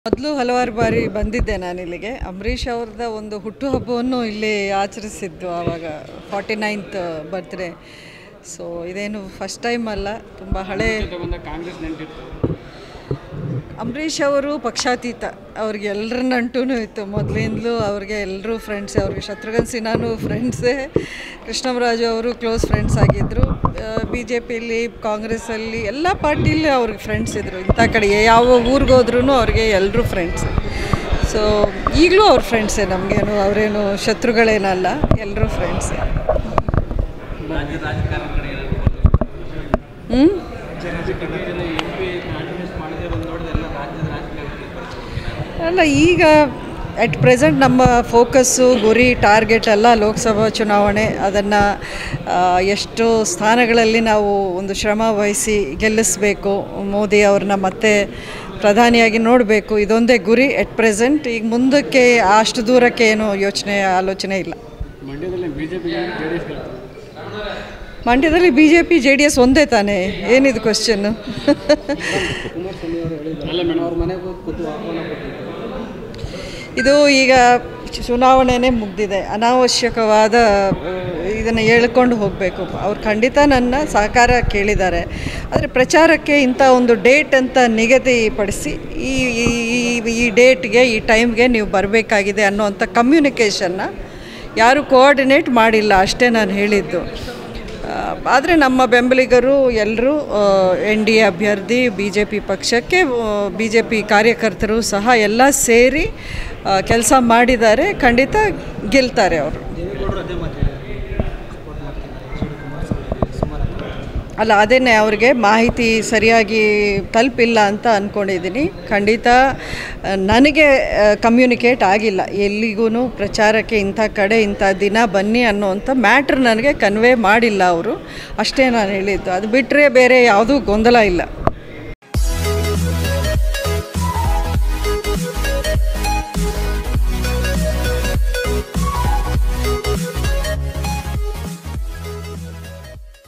ಮೊದಲು ಹಲವಾರು ಬಾರಿ ಬಂದಿದ್ದೆ ನಾನು ಇಲ್ಲಿಗೆ ಅಂಬರೀಷ್ ಅವ್ರದ್ದು ಒಂದು ಹುಟ್ಟುಹಬ್ಬವನ್ನು ಇಲ್ಲಿ ಆಚರಿಸಿದ್ದು ಆವಾಗ ಫಾರ್ಟಿ ನೈನ್ತ್ ಬರ್ತ್ಡೇ ಸೊ ಇದೇನು ಫಸ್ಟ್ ಟೈಮ್ ಅಲ್ಲ ತುಂಬ ಹಳೆ ಬಂದ ಕಾಂಗ್ರೆಸ್ ನೆಂಟಿತ್ತು ಅಂಬರೀಷ್ ಅವರು ಪಕ್ಷಾತೀತ ಅವ್ರಿಗೆ ಎಲ್ಲರ ನಂಟೂ ಇತ್ತು ಮೊದಲಿಂದಲೂ ಅವ್ರಿಗೆ ಎಲ್ಲರೂ ಫ್ರೆಂಡ್ಸೇ ಅವ್ರಿಗೆ ಶತ್ರುಘ್ನ ಸಿನ್ಹಾನು ಫ್ರೆಂಡ್ಸೇ ಕೃಷ್ಣಮರಾಜು ಅವರು ಕ್ಲೋಸ್ ಫ್ರೆಂಡ್ಸ್ ಆಗಿದ್ದರು ಬಿ ಜೆ ಪಿಲಿ ಕಾಂಗ್ರೆಸ್ಸಲ್ಲಿ ಎಲ್ಲ ಪಾರ್ಟಿಲಿ ಅವ್ರಿಗೆ ಫ್ರೆಂಡ್ಸ್ ಇದ್ದರು ಇಂಥ ಕಡೆ ಯಾವ ಊರಿಗೆ ಹೋದ್ರೂ ಅವ್ರಿಗೆ ಎಲ್ಲರೂ ಫ್ರೆಂಡ್ಸ್ ಸೊ ಈಗಲೂ ಅವ್ರ ಫ್ರೆಂಡ್ಸೇ ನಮಗೇನು ಅವರೇನು ಶತ್ರುಗಳೇನಲ್ಲ ಎಲ್ಲರೂ ಫ್ರೆಂಡ್ಸೇ ಹ್ಞೂ ಎಂ ಪಿ ಕಾಂಟೆಸ್ಟ್ ಮಾಡದೆ ಬಂದು ನೋಡಿದ್ರೆ ಎಲ್ಲ ರಾಜ್ಯದ ರಾಜಕಾರಣಕ್ಕೆ ಬರ್ತಾರೆ ಅಲ್ಲ ಈಗ ಅಟ್ ಪ್ರೆಸೆಂಟ್ ನಮ್ಮ ಫೋಕಸ್ಸು ಗುರಿ ಟಾರ್ಗೆಟ್ ಎಲ್ಲ ಲೋಕಸಭಾ ಚುನಾವಣೆ ಅದನ್ನು ಎಷ್ಟು ಸ್ಥಾನಗಳಲ್ಲಿ ನಾವು ಒಂದು ಶ್ರಮ ವಹಿಸಿ ಗೆಲ್ಲಿಸಬೇಕು ಮೋದಿ ಅವ್ರನ್ನ ಮತ್ತೆ ಪ್ರಧಾನಿಯಾಗಿ ನೋಡಬೇಕು ಇದೊಂದೇ ಗುರಿ ಎಟ್ ಪ್ರೆಸೆಂಟ್ ಈಗ ಮುಂದಕ್ಕೆ ಅಷ್ಟು ದೂರಕ್ಕೆ ಏನು ಯೋಚನೆ ಆಲೋಚನೆ ಇಲ್ಲ ಮಂಡ್ಯದಲ್ಲಿ B J P J D S ಗೆಲ್ತಾರೆ ಮಂಡ್ಯದಲ್ಲಿ B J P J D S ಒಂದೇ ತಾನೇ ಏನಿದು ಕ್ವಶನ್ನು ಕುಮಾರಸ್ವಾಮಿ ಅವರು ಹೇಳಿದ್ದಾರೆ ಅಲ್ಲ ಮೇಡಮ್ ಅವ್ರ ಮನೆಗೆ ಹೋಗಿ ಕೂತು ಆಹ್ವಾನ ಕೊಟ್ಟಿದ್ದಾರೆ ಇದು ಈಗ ಚುನಾವಣೆನೇ ಮುಗ್ದಿದೆ ಅನಾವಶ್ಯಕವಾದ ಇದನ್ನು ಹೇಳ್ಕೊಂಡು ಹೋಗಬೇಕು ಅವ್ರು ಖಂಡಿತ ನನ್ನ ಸಹಕಾರ ಕೇಳಿದ್ದಾರೆ ಆದರೆ ಪ್ರಚಾರಕ್ಕೆ ಇಂಥ ಒಂದು ಡೇಟ್ ಅಂತ ನಿಗದಿಪಡಿಸಿ ಈ ಈ- ಈ- ಈ ಡೇಟ್ಗೆ ಈ ಟೈಮ್ಗೆ ನೀವು ಬರಬೇಕಾಗಿದೆ ಅನ್ನೋವಂಥ ಕಮ್ಯುನಿಕೇಷನ್ನ ಯಾರು ಕೋಆರ್ಡಿನೇಟ್ ಮಾಡಿಲ್ಲ ಅಷ್ಟೇ ನಾನು ಹೇಳಿದ್ದು ಆದರೆ ನಮ್ಮ ಬೆಂಬಲಿಗರು ಎಲ್ಲರೂ ಎನ್ ಡಿ ಎ ಅಭ್ಯರ್ಥಿ ಬಿ ಜೆ ಪಿ ಪಕ್ಷಕ್ಕೆ ಬಿ ಜೆ ಪಿ ಕಾರ್ಯಕರ್ತರು ಸಹ ಎಲ್ಲ ಸೇರಿ ಕೆಲಸ ಮಾಡಿದ್ದಾರೆ ಖಂಡಿತ ಗೆಲ್ತಾರೆ ಅವರು ಅಲ್ಲ ಅದೇನೆ ಅವ್ರಿಗೆ ಮಾಹಿತಿ ಸರಿಯಾಗಿ ತಲುಪಿಲ್ಲ ಅಂತ ಅಂದ್ಕೊಂಡಿದ್ದೀನಿ ಖಂಡಿತ ಆ, ನನಗೆ ಕಮ್ಯುನಿಕೇಟ್ ಆಗಿಲ್ಲ ಎಲ್ಲಿಗೂ ಪ್ರಚಾರಕ್ಕೆ ಇಂಥ ಕಡೆ ಇಂಥ ದಿನ ಬನ್ನಿ ಅನ್ನೋವಂಥ ಮ್ಯಾಟ್ರ್ ನನಗೆ ಕನ್ವೆ ಮಾಡಿಲ್ಲ ಅವರು ಅಷ್ಟೇ ನಾನು ಹೇಳಿದ್ದು ಅದು ಬಿಟ್ಟರೆ ಬೇರೆ ಯಾವುದೂ ಗೊಂದಲ ಇಲ್ಲ